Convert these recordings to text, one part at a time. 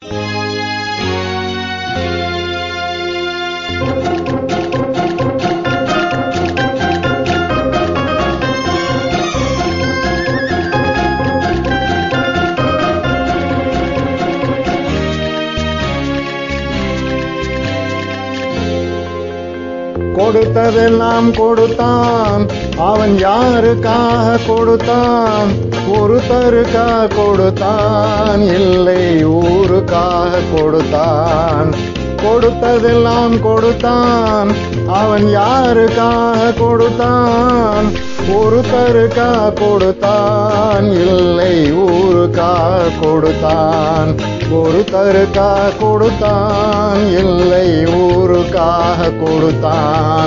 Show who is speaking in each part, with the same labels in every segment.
Speaker 1: கொடுத்ததெல்லாம் கொடுத்தான் அவன் யாருக்காக கொடுத்தான் ஒருத்தருக்காக கொடுத்தான் இல்லை ஊருக்காக கொடுத்தான் கொடுத்ததெல்லாம் கொடுத்தான் அவன் யாருக்காக கொடுத்தான் ஒருத்தருக்காக கொடுத்தான் இல்லை ஊருக்காக கொடுத்தான் ஒருத்தருக்காக கொடுத்தான் இல்லை ஊருக்காக கொடுத்தான்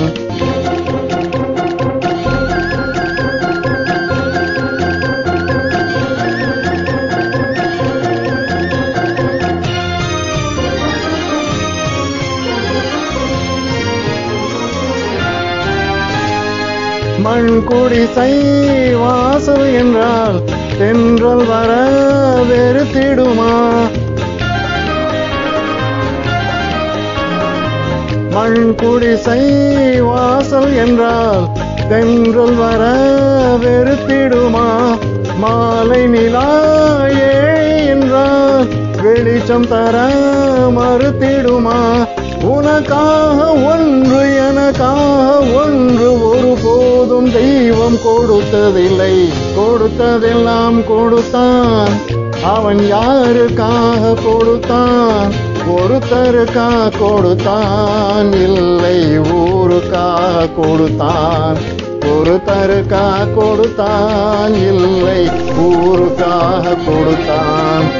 Speaker 1: மண் குடிசை வாசல் என்றால் தென்றல் வர வெறுத்திடுமா மண் குடிசை வாசல் என்றால் தென்றல் வர வெறுத்திடுமா மாலை நிலா ஏழை என்றால் வெளிச்சம் தர மறுத்திடுமா உனக்காக ஒன்று எனக்காக ஒன்று ஒருபோதும் தெய்வம் கொடுத்ததில்லை கொடுத்ததெல்லாம் கொடுத்தான் அவன் யாருக்காக கொடுத்தான் ஒருத்தருக்காக கொடுத்தான் இல்லை ஊருக்காக கொடுத்தான் ஒருத்தருக்காக கொடுத்தான் இல்லை ஊருக்காக கொடுத்தான்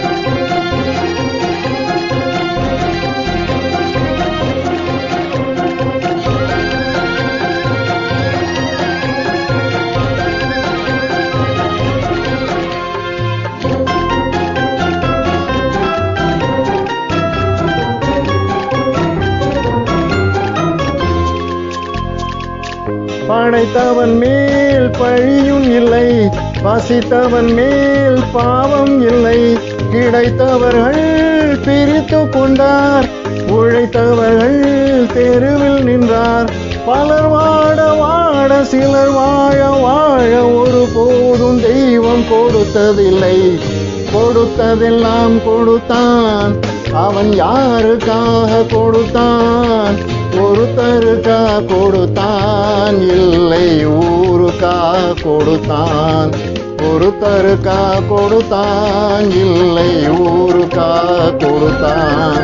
Speaker 1: படைத்தவன் மேல் பழியும் இல்லை பசித்தவன் மேல் பாவம் இல்லை கிடைத்தவர்கள் பிரித்து கொண்டார் உழைத்தவர்கள் தெருவில் நின்றார் பலர் வாட வாட சிலர் வாழ வாழ ஒரு போதும் தெய்வம் கொடுத்ததில்லை கொடுத்ததெல்லாம் கொடுத்தான் அவன் யாருக்காக கொடுத்தான் ஒருத்தருக்காக கொடுத்தான் இல்லை ஊருக்காக கொடுத்தான் ஒருத்தருக்காக கொடுத்தான் இல்லை ஊருக்காக கொடுத்தான்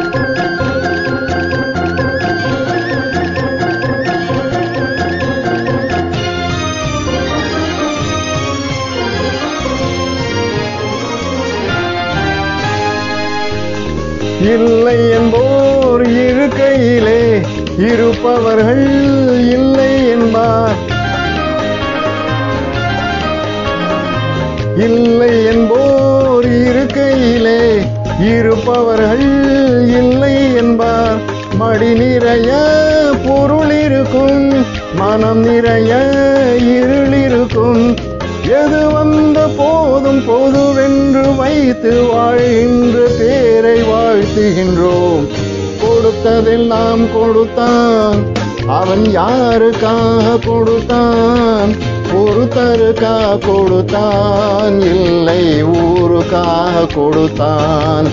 Speaker 1: இல்லை என்போர் இருக்கையிலே இருப்பவர்கள் இல்லை என்பார் இல்லை என்போர் இருக்கையிலே இருப்பவர்கள் இல்லை என்பார் மடி நிறைய பொருள் இருக்கும் மனம் நிறைய இருள் இருக்கும் எது வந்த போதும் பொதுவென்று வைத்து வாழ்கின்ற பேரை வாழ்த்துகின்றோம் கொடுத்ததெல்லாம் கொடுத்தான் அவன் யாருக்காக கொடுத்தான் ஒருத்தருக்காக கொடுத்தான் இல்லை ஊருக்காக கொடுத்தான்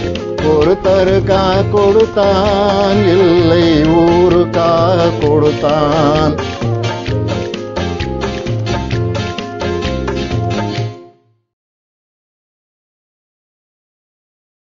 Speaker 1: ஒருத்தருக்காக கொடுத்தான் இல்லை ஊருக்காக கொடுத்தான்